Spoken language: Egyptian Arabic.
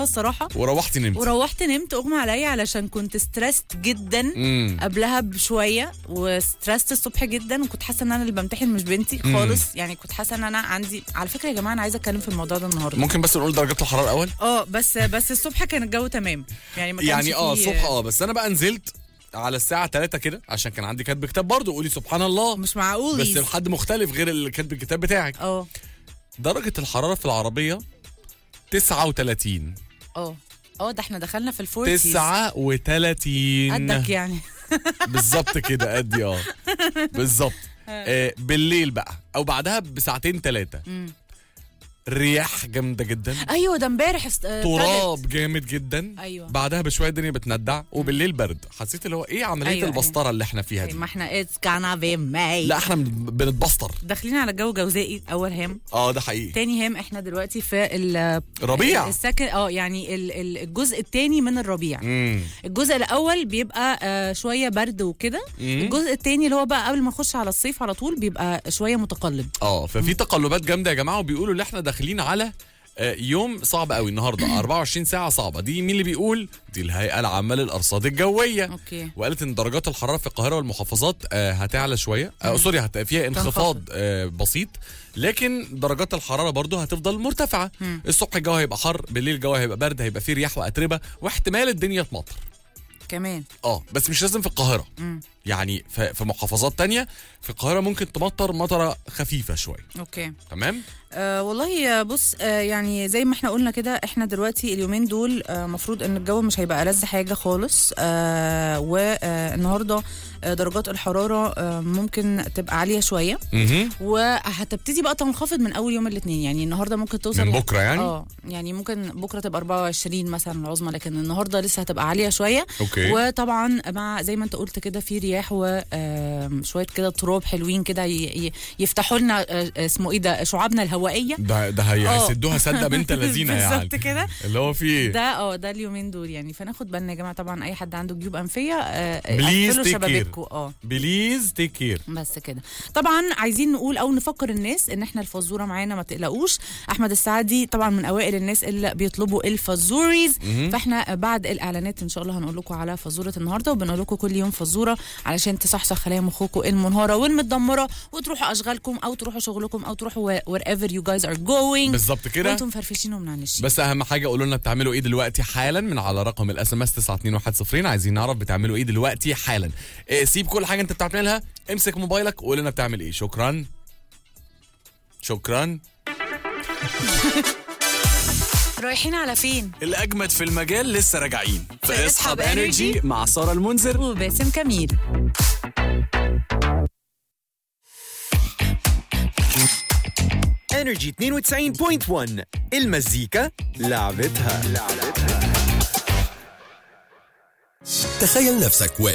الصراحه وروحتي نمت وروحت نمت اغمى عليا علشان كنت ستريسد جدا امم قبلها بشويه وستريسد الصبح جدا وكنت حاسه ان انا اللي بمتحن مش بنتي خالص يعني كنت حاسه ان انا عندي على فكره يا جماعه انا عايزه اتكلم في الموضوع ده النهارده ممكن بس نقول درجات الحراره الاول اه بس بس الصبح كان الجو تمام يعني ما كانش يعني اه فيه- الصبح اه بس انا بقى نزلت على الساعه 3 كده عشان كان عندي كاتب كتاب برضه قولي سبحان الله مش معقول بس لحد مختلف غير اللي كاتب الكتاب بتاعك اه درجه الحراره في العربيه 39 اه اه ده احنا دخلنا في الفورتيز 39 قدك يعني بالظبط كده قدي اه بالظبط آه بالليل بقى او بعدها بساعتين ثلاثه رياح جامده جدا ايوه ده امبارح است- آه، تراب جامد جدا أيوة. بعدها بشويه الدنيا بتندع وبالليل برد حسيت اللي هو ايه عمليه أيوة، أيوة البسطره اللي احنا فيها تلت. دي ما احنا اتس كانا بي ماي لا احنا بن- بنتبسطر داخلين على جو جوزائي اول هام اه ده حقيقي تاني هام احنا دلوقتي في ال- ربيع. السكن اه يعني ال- ال- الجزء التاني من الربيع امم الجزء الاول بيبقى آه شويه برد وكده مم. الجزء التاني اللي هو بقى قبل ما نخش على الصيف على طول بيبقى شويه متقلب اه ففي تقلبات جامده يا جماعه وبيقولوا ان احنا داخلين على آه، يوم صعب قوي النهارده 24 ساعه صعبه دي مين اللي بيقول دي الهيئه العامه للارصاد الجويه اوكي وقالت ان درجات الحراره في القاهره والمحافظات آه، هتعلى شويه آه سوري هت- فيها انخفاض تنخفض. آه، بسيط لكن درجات الحراره برضو هتفضل مرتفعه الصبح الجو هيبقى حر بالليل الجو هيبقى برد هيبقى فيه رياح واتربه واحتمال الدنيا تمطر كمان اه بس مش لازم في القاهره يعني في في محافظات تانية في القاهره ممكن تمطر مطره خفيفه شويه اوكي تمام آه والله آه، بص آه يعني زي ما احنا قلنا كده احنا دلوقتي اليومين دول آه مفروض ان الجو مش هيبقى ألذ حاجه خالص آه والنهارده آه درجات الحراره آه ممكن تبقى عاليه شويه مهم. وهتبتدي بقى تنخفض من اول يوم الاثنين يعني النهارده ممكن توصل من ل- بكرة يعني؟ اه يعني ممكن بكره تبقى 24 مثلا العظمى لكن النهارده لسه هتبقى عاليه شويه اوكي وطبعا مع زي ما انت قلت كده في رياح وشويه كده تراب حلوين كده ي- ي- يفتحوا لنا آه، اسمه ايه ده شعابنا الهوائيه ده ده هي- آه. هيسدوها سده بنت لذينه يعني بالظبط كده اللي هو في ايه ده اه ده اليومين دول يعني فناخد بالنا يا جماعه طبعا اي حد عنده جيوب انفيه آه، Please قفلوا take care. شبابيكوا اه بليز تيك كير بس كده طبعا عايزين نقول او نفكر الناس ان احنا الفزوره معانا ما تقلقوش احمد السعدي طبعا من اوائل الناس اللي بيطلبوا الفزوريز فاحنا بعد الاعلانات ان شاء الله هنقول لكم على فزوره النهارده وبنقول لكم كل يوم فزوره علشان تصحصح خلايا مخكم المنهاره والمتدمره وتروحوا اشغالكم او تروحوا شغلكم او تروحوا wherever you guys are going بالظبط كده وانتم فرفشين ومنعنشين بس اهم حاجه قولوا لنا بتعملوا ايه دلوقتي حالا من على رقم الاس ام اس 92110 عايزين نعرف بتعملوا ايه دلوقتي حالا إيه سيب كل حاجه انت بتعملها امسك موبايلك وقول لنا بتعمل ايه شكرا شكرا رايحين على فين الأجمد في المجال لسه راجعين في اسحب Energy مع سارة المنذر وباسم كميل انرجي 92.1 المزيكا لعبتها تخيل نفسك